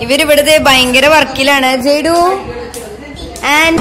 ഇവരിവിടുത്തെ ഭയങ്കര വർക്കിലാണ് Jaidu and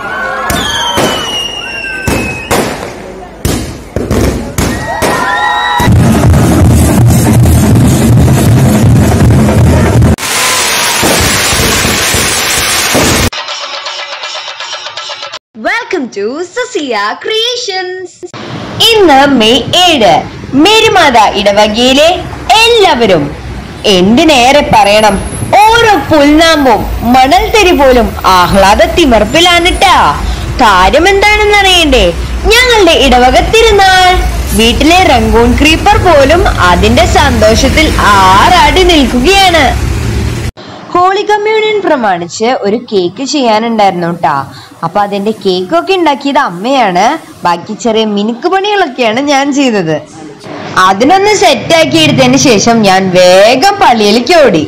welcome to Sasiya creations ഇന്ന് മെയ് ഏഴ് മേരുമാത ഇടവകയിലെ എല്ലാവരും എന്തിനേറെ പറയണം ഓരോ പുൽനാമ്പും മണൽത്തരി പോലും ആഹ്ലാദ തിമർപ്പിലാണിട്ടാ കാര്യം എന്താണെന്ന് അറിയണ്ടേ ഞങ്ങളുടെ ഇടവക തിരുനാൾ വീട്ടിലെ റംഗൂൺ ക്രീപ്പർ പോലും അതിന്റെ സന്തോഷത്തിൽ ആറാടി നിൽക്കുകയാണ് ഹോളി കമ്മ്യൂണിയൻ പ്രമാണിച്ച് ഒരു കേക്ക് ചെയ്യാനുണ്ടായിരുന്നു കേട്ടാ അപ്പൊ അതിന്റെ കേക്കൊക്കെ ഉണ്ടാക്കിയത് അമ്മയാണ് ബാക്കി ചെറിയ മിനുക്ക് പണികളൊക്കെയാണ് ഞാൻ ചെയ്തത് അതിനൊന്ന് സെറ്റാക്കി എടുത്തതിന് ശേഷം ഞാൻ വേഗം പള്ളിയിലേക്ക് ഓടി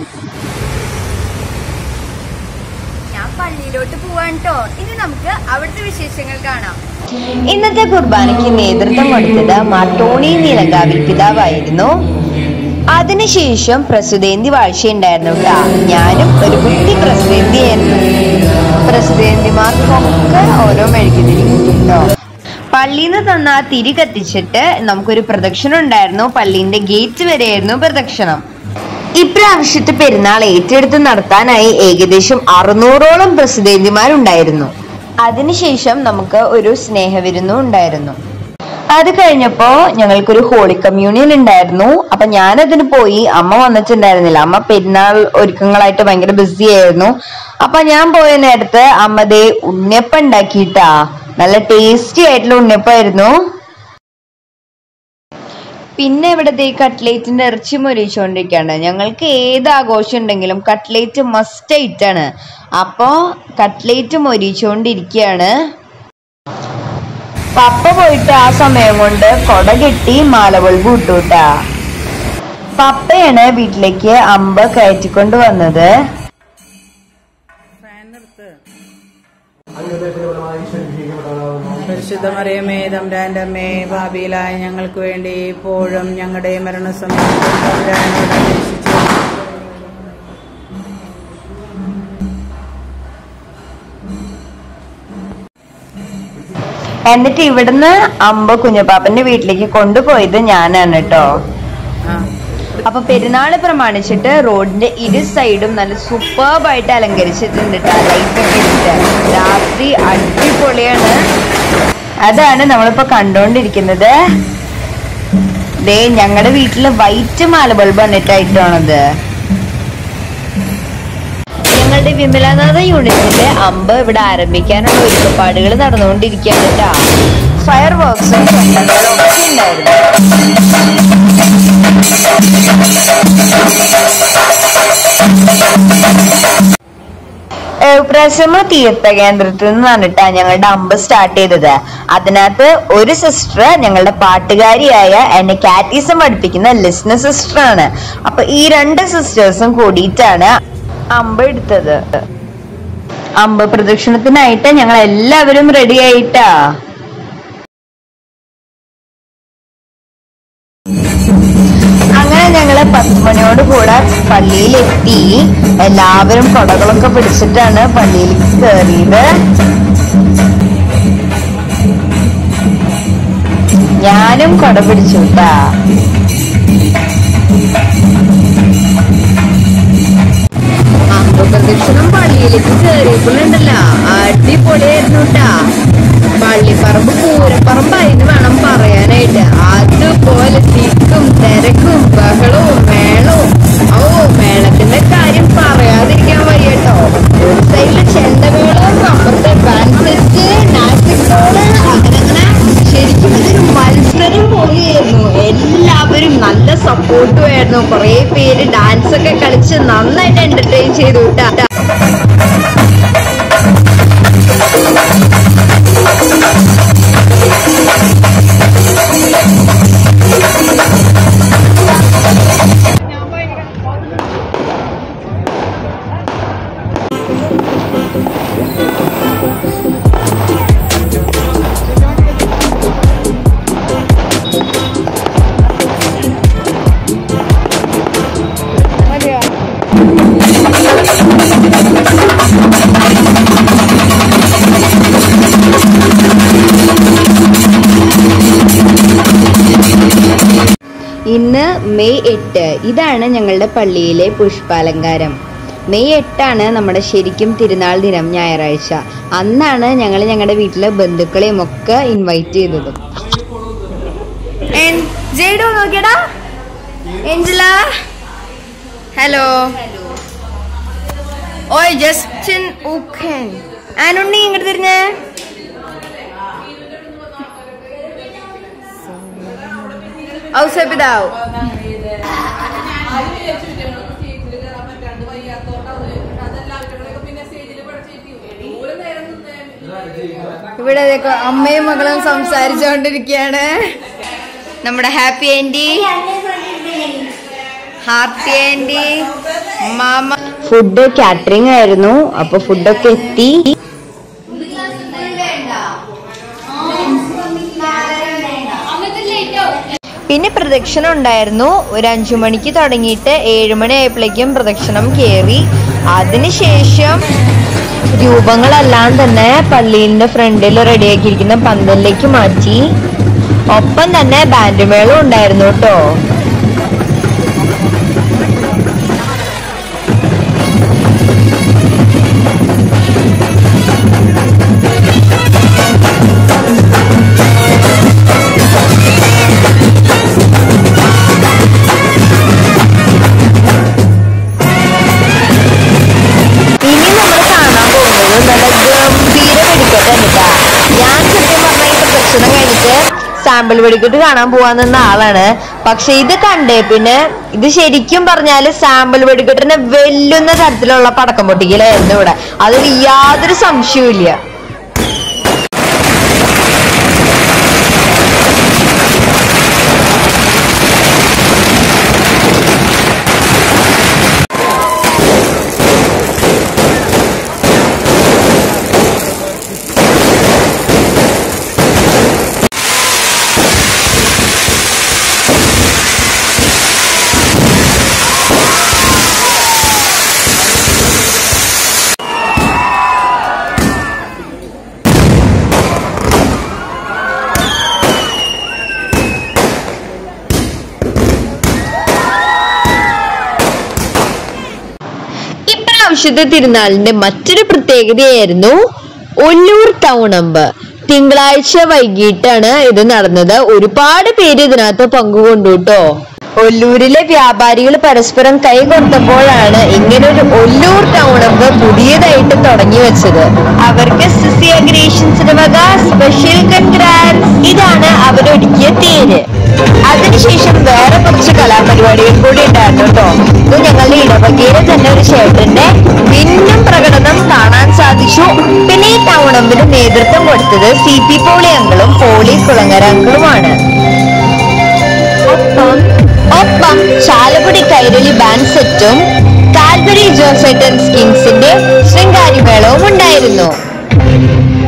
ഞാൻ പള്ളിയിലോട്ട് പോവാൻ ട്ടോ ഇനി നമുക്ക് അവിടുത്തെ വിശേഷങ്ങൾ കാണാം ഇന്നത്തെ കുർബാനയ്ക്ക് നേതൃത്വം കൊടുത്തത് മാട്ടോണി നീലങ്കാവിൽ പിതാവായിരുന്നു അതിനുശേഷം പ്രസുതേന്തി വാഴ്ചയുണ്ടായിരുന്നു കേട്ടാ ഞാനും ഒരു കുട്ടി പ്രസുതേന്തിയായിരുന്നു പ്രസുതേന്തിമാർക്കൊക്കെ ഓരോ മെഴുകുതിരിട്ടോ പള്ളിയിൽ നിന്ന് തന്ന ആ തിരി കത്തിച്ചിട്ട് നമുക്കൊരു പ്രദക്ഷിണം ഉണ്ടായിരുന്നു പള്ളീന്റെ ഗേറ്റ് വരെയായിരുന്നു പ്രദക്ഷിണം ഇപ്രാവശ്യത്തെ പെരുന്നാൾ ഏറ്റെടുത്ത് നടത്താനായി ഏകദേശം അറുന്നൂറോളം പ്രസിദ്ധേന്തിമാരുണ്ടായിരുന്നു അതിനുശേഷം നമുക്ക് ഒരു സ്നേഹവിരുന്നും ഉണ്ടായിരുന്നു അത് കഴിഞ്ഞപ്പോ ഞങ്ങൾക്കൊരു ഹോളി കമ്മ്യൂണിയൻ ഉണ്ടായിരുന്നു അപ്പൊ ഞാനതിന് പോയി അമ്മ വന്നിട്ടുണ്ടായിരുന്നില്ല അമ്മ പെരുന്നാൾ ഒരുക്കങ്ങളായിട്ട് ഭയങ്കര ബിസി ആയിരുന്നു അപ്പൊ ഞാൻ പോയ നേരത്ത് അമ്മ ദേ ഉണ്ണിയപ്പം ഉണ്ടാക്കിയിട്ടാ നല്ല ടേസ്റ്റി ആയിട്ടുള്ള ഉണ്ണിയപ്പായിരുന്നു പിന്നെ ഇവിടത്തെ ഈ കട്ട്ലേറ്റിന്റെ ഇറച്ചി മൊരിച്ചുകൊണ്ടിരിക്കുകയാണ് ഞങ്ങൾക്ക് ഏത് ആഘോഷം ഉണ്ടെങ്കിലും കട്ട്ലേറ്റ് മസ്റ്റ് ആയിട്ടാണ് അപ്പോ കട്ട്ലേറ്റ് മൊരിച്ചുകൊണ്ടിരിക്കുകയാണ് പപ്പ പോയിട്ട് ആ സമയം കൊണ്ട് കൊട കെട്ടി മാല ബൾബ് വിട്ടുട്ടാ പപ്പയാണ് വീട്ടിലേക്ക് അമ്പ കയറ്റിക്കൊണ്ട് വന്നത് പരിശുദ്ധ മറിയമേ തമ്പുരാന്റെ അമ്മേ ഭാവിയിലായ ഞങ്ങൾക്ക് വേണ്ടി ഇപ്പോഴും ഞങ്ങളുടെ മരണസമയത്തും തമ്പുരാനോട് അപേക്ഷിച്ചു എന്നിട്ട് ഇവിടുന്ന് അമ്പ കുഞ്ഞപ്പാപ്പന്റെ വീട്ടിലേക്ക് കൊണ്ടുപോയത് ഞാനാണ് കേട്ടോ ആ അപ്പൊ പെരുന്നാള് പ്രമാണിച്ചിട്ട് റോഡിന്റെ ഇരു സൈഡും നല്ല സൂപ്പർബായിട്ട് അലങ്കരിച്ചിട്ടുണ്ട് ട്ടോ. ലൈറ്റ് ഒക്കെ ഇട്ടിട്ട് രാത്രി അടിപൊളിയാണ് അതാണ് നമ്മളിപ്പോ കണ്ടോണ്ടിരിക്കുന്നത് ദേ ഞങ്ങളുടെ വീട്ടില് വൈറ്റ് മാല ബൾബ് വന്നിട്ടായിട്ടാണത് ഞങ്ങളുടെ വിമലനാഥ യൂണിറ്റിന്റെ അമ്പ് ഇവിടെ ആരംഭിക്കാനുള്ള ഒരുക്കപ്പാടുകൾ നടന്നുകൊണ്ടിരിക്കുകയാണ് കേട്ടാ ഫയർ വർക്ക്സും ഒക്കെ ഉണ്ടായിരുന്നു പ്രസമ തീർത്ഥ കേന്ദ്രത്തിൽ നിന്നാണ് കേട്ടാ ഞങ്ങളുടെ അമ്പ് സ്റ്റാർട്ട് ചെയ്തത് അതിനകത്ത് ഒരു സിസ്റ്റർ ഞങ്ങളുടെ പാട്ടുകാരിയായ എന്നെ കാറ്റീസം പഠിപ്പിക്കുന്ന ലിസ്ണ സിസ്റ്റർ ആണ് അപ്പൊ ഈ രണ്ട് സിസ്റ്റേഴ്സും കൂടിയിട്ടാണ് അമ്പ് എടുത്തത് അമ്പ് പ്രദക്ഷിണത്തിനായിട്ട് ഞങ്ങൾ എല്ലാവരും റെഡി ആയിട്ടാ അങ്ങനെ ഞങ്ങള് പത്ത് മണിയോട് കൂടെ പള്ളിയിലെത്തി എല്ലാവരും കൊടകളൊക്കെ പിടിച്ചിട്ടാണ് പള്ളിയിലേക്ക് കയറിയത് ഞാനും കൊട പിടിച്ചു കേട്ടാ അമ്പപ്രദക്ഷിണം പള്ളിയിലേക്ക് കയറിയപ്പോഴുണ്ടല്ല അടിപൊളിയായിരുന്നു കേട്ടാ പള്ളിപ്പറമ്പ് പൂരപ്പറമ്പായിരുന്നു വേണം പറയാനായിട്ട് അതുപോലെ തിക്കും തിരക്കും ബഹളവും മേളവും ഓ മേളത്തിന്റെ കാര്യം പറയാതിരിക്കാൻ വയ്യ കേട്ടോ ഒരു സൈഡില് ചെണ്ടമേളം അപ്പുറത്തെ ബാൻഡ് സെറ്റ് നാസിക് റോള് അങ്ങനെ അങ്ങനെ ശരിക്കും ഇതൊരു മത്സരം പോലെയായിരുന്നു എല്ലാവരും നല്ല സപ്പോർട്ടും ആയിരുന്നു കുറെ പേര് ഡാൻസ് ഒക്കെ കളിച്ച് നന്നായിട്ട് എന്റർടൈൻ ചെയ്തു കേട്ടാ മെയ് എട്ട് ഇതാണ് ഞങ്ങളുടെ പള്ളിയിലെ പുഷ്പാലങ്കാരം മെയ് എട്ടാണ് നമ്മുടെ ശരിക്കും തിരുനാൾ ദിനം ഞായറാഴ്ച അന്നാണ് ഞങ്ങൾ ഞങ്ങളുടെ വീട്ടിലെ ബന്ധുക്കളെയും ഒക്കെ ഇൻവൈറ്റ് ചെയ്തത് ജയ്ഡോ നോക്കിയടാ ഏഞ്ചല ഹലോ ഓയ് ജസ്റ്റിൻ ഊഖൻ ആനുണ്ണി ഇങ്ങോട്ട് തിരിഞ്ഞേ ഔസപിതാവ് ഇവിടെ ഇതൊക്കെ അമ്മയും മകളും സംസാരിച്ചുകൊണ്ടിരിക്കുകയാണ് നമ്മുടെ ഹാപ്പി ആൻറ്റി ഹാപ്പി ആൻറ്റി മാമ ഫുഡ് കാറ്ററിംഗ് ആയിരുന്നു അപ്പൊ ഫുഡൊക്കെ എത്തി പിന്നെ പ്രദക്ഷിണം ഉണ്ടായിരുന്നു ഒരു അഞ്ചു മണിക്ക് തുടങ്ങിയിട്ട് ഏഴു മണി ആയപ്പോഴേക്കും പ്രദക്ഷിണം കയറി അതിനുശേഷം രൂപങ്ങളെല്ലാം തന്നെ പള്ളിയുടെ ഫ്രണ്ടിൽ റെഡിയാക്കിയിരിക്കുന്ന പന്തലിലേക്ക് മാറ്റി ഒപ്പം തന്നെ ബാൻഡ് മേളം ഉണ്ടായിരുന്നു കേട്ടോ ഇനി നമ്മൾ കാണാൻ പോകുന്നത് നല്ല ഗംഭീര വെടിക്കെട്ട് എന്നിട്ടാ ഞാൻ സത്യം പറഞ്ഞ ഈ പ്രദക്ഷിണം കഴിഞ്ഞിട്ട് സാമ്പിൾ വെടിക്കെട്ട് കാണാൻ പോവാൻ നിന്ന ആളാണ് പക്ഷെ ഇത് കണ്ടേ പിന്നെ ഇത് ശരിക്കും പറഞ്ഞാല് സാമ്പിൾ വെടിക്കെട്ടിനെ വെല്ലുന്ന തരത്തിലുള്ള പടക്കം പൊട്ടിക്കലായിരുന്നു ഇവിടെ അതിൽ യാതൊരു സംശയവും ഇല്ല ഇപ്രാവശ്യത്തെ തിരുനാളിന്റെ മറ്റൊരു പ്രത്യേകതയായിരുന്നു ഒല്ലൂർ ടൗൺ അമ്പ് തിങ്കളാഴ്ച വൈകിട്ടാണ് ഇത് നടന്നത് ഒരുപാട് പേര് ഇതിനകത്ത് പങ്കുകൊണ്ടു കേട്ടോ ഒല്ലൂരിലെ വ്യാപാരികൾ പരസ്പരം കൈകൊടുത്തപ്പോഴാണ് ഇങ്ങനൊരു ഒല്ലൂർ ടൗൺ അമ്പ് പുതിയതായിട്ട് തുടങ്ങി വെച്ചത് അവർക്ക് സിസി അഗ്രേഷൻസിന് വക സ്പെഷ്യൽ കൺഗ്രാറ്റ്സ് ഇതാണ് അവരൊരുക്കിയ തേര് അതിനുശേഷം വേറെ കുറച്ച് കലാപരിപാടികൾ കൂടി ഉണ്ടായിരുന്നു കേട്ടോ ഇത് ഞങ്ങളുടെ ഇടവകയിലെ തന്നെ ഒരു ചേട്ടന്റെ മിന്നും പ്രകടനം കാണാൻ സാധിച്ചു പിന്നെ ഈ ടൗൺ അമ്പിന് നേതൃത്വം കൊടുത്തത് സി പി പോളി അങ്കളും പോളി കുളങ്ങര അങ്കളുമാണ് ഒപ്പം ഒപ്പം ചാലക്കുടി കൈരളി ബാൻഡ് സെറ്റും കാൽഗറി ജോസൈറ്റൻസ് കിങ്സിന്റെ ശൃംഗാരി മേളവും ഉണ്ടായിരുന്നു